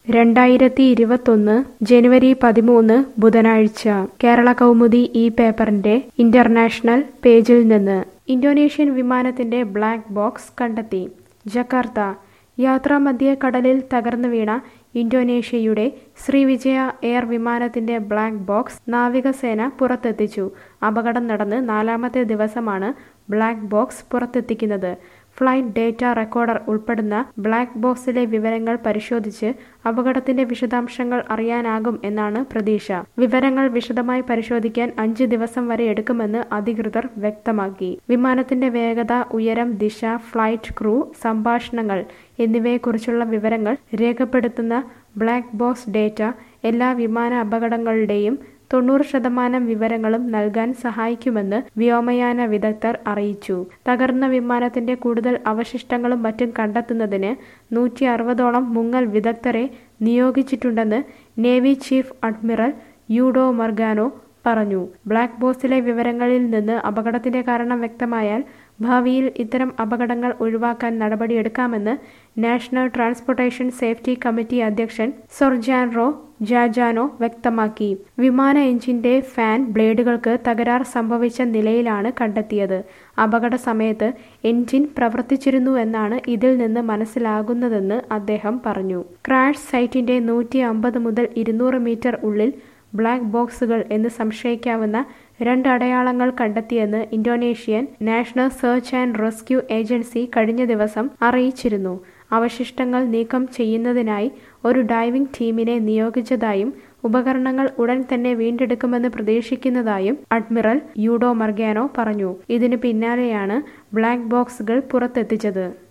രണ്ടായിരത്തി ഇരുപത്തൊന്ന് ജനുവരി പതിമൂന്ന് ബുധനാഴ്ച കേരള കൗമുദി ഈ പേപ്പറിന്റെ ഇന്റർനാഷണൽ പേജിൽ നിന്ന് ഇന്തോനേഷ്യൻ വിമാനത്തിന്റെ ബ്ലാക്ക് ബോക്സ് കണ്ടെത്തി ജക്കാർത്ത യാത്രാമധ്യേ കടലിൽ തകർന്നു വീണ ഇന്തോനേഷ്യയുടെ ശ്രീവിജയ എയർ വിമാനത്തിന്റെ ബ്ലാക്ക് ബോക്സ് നാവികസേന പുറത്തെത്തിച്ചു അപകടം നടന്ന് നാലാമത്തെ ദിവസമാണ് ബ്ലാക്ക് ബോക്സ് പുറത്തെത്തിക്കുന്നത് ഫ്ലൈറ്റ് ഡേറ്റ റെക്കോർഡർ ഉൾപ്പെടുന്ന ബ്ലാക്ക് ബോക്സിലെ വിവരങ്ങൾ പരിശോധിച്ച് അപകടത്തിന്റെ വിശദാംശങ്ങൾ അറിയാനാകും എന്നാണ് പ്രതീക്ഷ വിവരങ്ങൾ വിശദമായി പരിശോധിക്കാൻ അഞ്ച് ദിവസം വരെ എടുക്കുമെന്ന് അധികൃതർ വ്യക്തമാക്കി വിമാനത്തിന്റെ വേഗത ഉയരം ദിശ ഫ്ലൈറ്റ് ക്രൂ സംഭാഷണങ്ങൾ എന്നിവയെക്കുറിച്ചുള്ള വിവരങ്ങൾ രേഖപ്പെടുത്തുന്ന ബ്ലാക്ക് ബോക്സ് ഡേറ്റ എല്ലാ വിമാന അപകടങ്ങളുടെയും തൊണ്ണൂറ് ശതമാനം വിവരങ്ങളും നൽകാൻ സഹായിക്കുമെന്ന് വ്യോമയാന വിദഗ്ധർ അറിയിച്ചു തകർന്ന വിമാനത്തിന്റെ കൂടുതൽ അവശിഷ്ടങ്ങളും മറ്റും കണ്ടെത്തുന്നതിന് നൂറ്റി അറുപതോളം മുങ്ങൽ വിദഗ്ധരെ നിയോഗിച്ചിട്ടുണ്ടെന്ന് navy chief admiral Yudo Margono പറഞ്ഞു ബ്ലാക്ക് ബോക്സിലെ വിവരങ്ങളിൽ നിന്ന് അപകടത്തിന്റെ കാരണം വ്യക്തമായാൽ ഭാവിയിൽ ഇത്തരം അപകടങ്ങൾ ഒഴിവാക്കാൻ നടപടിയെടുക്കാമെന്ന് നാഷണൽ ട്രാൻസ്പോർട്ടേഷൻ സേഫ്റ്റി കമ്മിറ്റി അധ്യക്ഷൻ സൊർജാൻറോ ജാജാനോ വ്യക്തമാക്കി വിമാന എഞ്ചിന്റെ ഫാൻ ബ്ലേഡുകൾക്ക് തകരാർ സംഭവിച്ച നിലയിലാണ് കണ്ടെത്തിയത് അപകട സമയത്ത് എഞ്ചിൻ പ്രവർത്തിച്ചിരുന്നുവെന്നാണ് ഇതിൽ നിന്ന് മനസ്സിലാകുന്നതെന്ന് അദ്ദേഹം പറഞ്ഞു ക്രാഷ് സൈറ്റിന്റെ നൂറ്റി അമ്പത് മുതൽ ഇരുന്നൂറ് മീറ്റർ ഉള്ളിൽ ബ്ലാക്ക് ബോക്സുകൾ എന്ന് സംശയിക്കാവുന്ന രണ്ട് അടയാളങ്ങൾ കണ്ടെത്തിയെന്ന് Indonesian national search and rescue agency കഴിഞ്ഞ ദിവസം അറിയിച്ചിരുന്നു അവശിഷ്ടങ്ങൾ നീക്കം ചെയ്യുന്നതിനായി ഒരു ഡൈവിംഗ് ടീമിനെ നിയോഗിച്ചതായും ഉപകരണങ്ങൾ ഉടൻ തന്നെ വീണ്ടെടുക്കുമെന്ന് പ്രതീക്ഷിക്കുന്നതായും അഡ്മിറൽ യൂഡോ മർഗാനോ പറഞ്ഞു ഇതിനു പിന്നാലെയാണ് ബ്ലാക്ക് ബോക്സുകൾ പുറത്തെത്തിച്ചത്